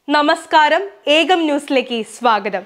നമസ്കാരം ഏകം ന്യൂസിലേക്ക് സ്വാഗതം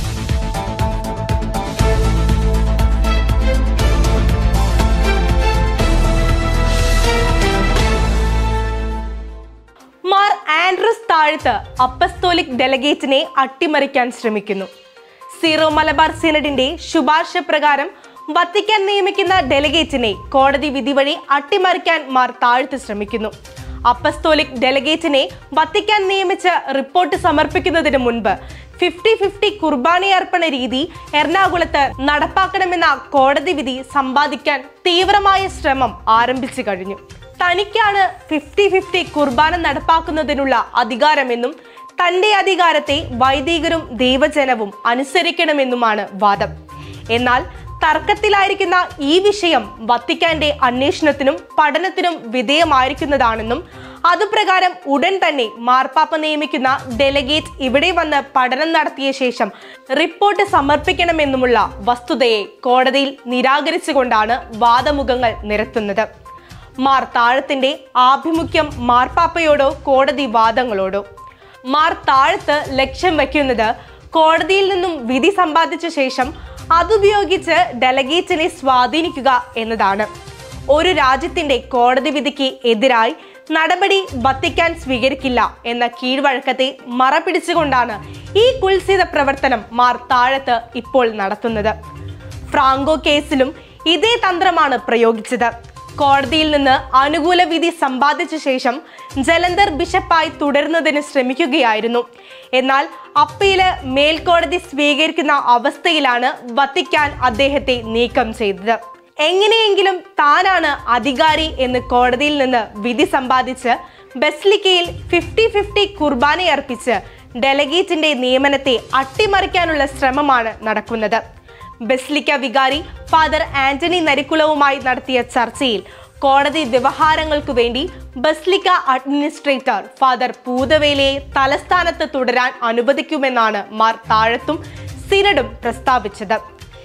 മാർ ആൻഡ്രൂസ് താഴത്ത് അപ്പസ്തോലിക് ഡെലഗേറ്റിനെ അട്ടിമറിക്കാൻ ശ്രമിക്കുന്നു സീറോ മലബാർ സിനഡിന്റെ ശുപാർശ പ്രകാരം വത്തിക്കാൻ നിയമിക്കുന്ന ഡെലഗേറ്റിനെ കോടതി വിധി വഴി അട്ടിമറിക്കാൻ മാർ താഴ്ത്ത് ശ്രമിക്കുന്നു അപ്പസ്തോലിക് ഡെലഗേറ്റിനെ വത്തിക്കാൻ നിയമിച്ച് റിപ്പോർട്ട് സമർപ്പിക്കുന്നതിന് മുൻപ് ഫിഫ്റ്റി ഫിഫ്റ്റി കുർബാന അർപ്പണ രീതി എറണാകുളത്ത് നടപ്പാക്കണമെന്ന കോടതി വിധി സമ്പാദിക്കാൻ തീവ്രമായ ശ്രമം ആരംഭിച്ചു കഴിഞ്ഞു തനിക്കാണ് ഫിഫ്റ്റി ഫിഫ്റ്റി കുർബാന നടപ്പാക്കുന്നതിനുള്ള അധികാരമെന്നും തന്റെ അധികാരത്തെ വൈദികരും ദൈവജനവും അനുസരിക്കണമെന്നുമാണ് വാദം എന്നാൽ തർക്കത്തിലായിരിക്കുന്ന ഈ വിഷയം വത്തിക്കാന്റെ അന്വേഷണത്തിനും പഠനത്തിനും വിധേയമായിരിക്കുന്നതാണെന്നും അതുപ്രകാരം ഉടൻ തന്നെ മാർപ്പാപ്പ നിയമിക്കുന്ന ഡെലഗേറ്റ് ഇവിടെ വന്ന് പഠനം നടത്തിയ ശേഷം റിപ്പോർട്ട് സമർപ്പിക്കണമെന്നുമുള്ള വസ്തുതയെ കോടതിയിൽ നിരാകരിച്ചുകൊണ്ടാണ് വാദമുഖങ്ങൾ നിരത്തുന്നത് മാർ താഴത്തിന്റെ ആഭിമുഖ്യം മാർപ്പാപ്പയോടോ കോടതി വാദങ്ങളോടോ മാർ താഴത്ത് ലക്ഷ്യം വയ്ക്കുന്നത് കോടതിയിൽ നിന്നും വിധി സമ്പാദിച്ച ശേഷം അതുപയോഗിച്ച് ഡെലഗേറ്റിനെ സ്വാധീനിക്കുക എന്നതാണ് ഒരു രാജ്യത്തിന്റെ കോടതി വിധിക്ക് എതിരായി നടപടി വത്തിക്കാൻ സ്വീകരിക്കില്ല എന്ന കീഴ്വഴക്കത്തെ മറപിടിച്ചുകൊണ്ടാണ് ഈ കുൽസിത പ്രവർത്തനം മാർ താഴത്ത് ഇപ്പോൾ നടത്തുന്നത് ഫ്രാങ്കോ കേസിലും ഇതേ തന്ത്രമാണ് പ്രയോഗിച്ചത് കോടതിയിൽ നിന്ന് അനുകൂല വിധി സമ്പാദിച്ച ശേഷം ജലന്ധർ ബിഷപ്പായി തുടരുന്നതിന് ശ്രമിക്കുകയായിരുന്നു എന്നാൽ അപ്പീല് മേൽക്കോടതി സ്വീകരിക്കുന്ന അവസ്ഥയിലാണ് വത്തിക്കാൻ അദ്ദേഹത്തെ നീക്കം ചെയ്തത് എങ്ങനെയെങ്കിലും താനാണ് അധികാരി എന്ന് കോടതിയിൽ നിന്ന് വിധി സമ്പാദിച്ച് ബസ്ലിക്കയിൽ ഫിഫ്റ്റി ഫിഫ്റ്റി കുർബാനയർപ്പിച്ച് ഡെലഗേറ്റിന്റെ നിയമനത്തെ അട്ടിമറിക്കാനുള്ള ശ്രമമാണ് നടക്കുന്നത് ബസ്ലിക്ക വികാരി ഫാദർ ആന്റണി നരിക്കുളവുമായി നടത്തിയ ചർച്ചയിൽ കോടതി വ്യവഹാരങ്ങൾക്കു വേണ്ടി ബസ്ലിക്ക അഡ്മിനിസ്ട്രേറ്റർ ഫാദർ പൂതവേലയെ തലസ്ഥാനത്ത് തുടരാൻ അനുവദിക്കുമെന്നാണ് മാർ താഴത്തും സിനഡും പ്രസ്താവിച്ചത്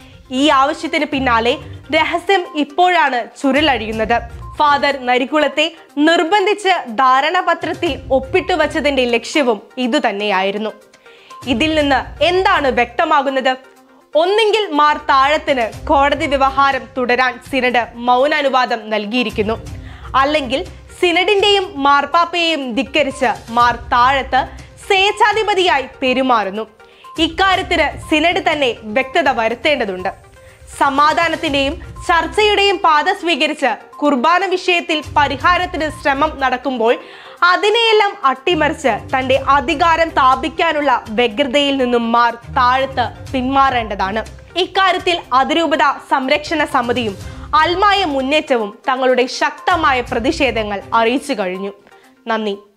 ഈ ആവശ്യത്തിന് പിന്നാലെ രഹസ്യം ഇപ്പോഴാണ് ചുരുളഴിയുന്നത് ഫാദർ നരിക്കുളത്തെ നിർബന്ധിച്ച് ധാരണാപത്രത്തിൽ ഒപ്പിട്ടു വച്ചതിന്റെ ലക്ഷ്യവും ഇതുതന്നെയായിരുന്നു ഇതിൽ നിന്ന് എന്താണ് വ്യക്തമാകുന്നത് ഒന്നെങ്കിൽ മാർ താഴത്തിന് കോടതി വ്യവഹാരം തുടരാൻ സിനഡ് മൗനാനുവാദം നൽകിയിരിക്കുന്നു അല്ലെങ്കിൽ സിനഡിന്റെയും മാർപ്പാപ്പയെയും ധിക്കരിച്ച് മാർ താഴത്ത് സ്വേച്ഛാധിപതിയായി പെരുമാറുന്നു ഇക്കാര്യത്തിന് സിനഡ് തന്നെ വ്യക്തത വരുത്തേണ്ടതുണ്ട് സമാധാനത്തിന്റെയും ചർച്ചയുടെയും പാത സ്വീകരിച്ച് കുർബാന വിഷയത്തിൽ പരിഹാരത്തിന് ശ്രമം നടക്കുമ്പോൾ അതിനെയെല്ലാം അട്ടിമറിച്ച് തന്റെ അധികാരം സ്ഥാപിക്കാനുള്ള വ്യഗ്രതയിൽ നിന്നും മാർ താഴത്ത് പിന്മാറേണ്ടതാണ് ഇക്കാര്യത്തിൽ അതിരൂപത സംരക്ഷണ സമിതിയും അൽമായ മുന്നേറ്റവും തങ്ങളുടെ ശക്തമായ പ്രതിഷേധങ്ങൾ അറിയിച്ചു കഴിഞ്ഞു നന്ദി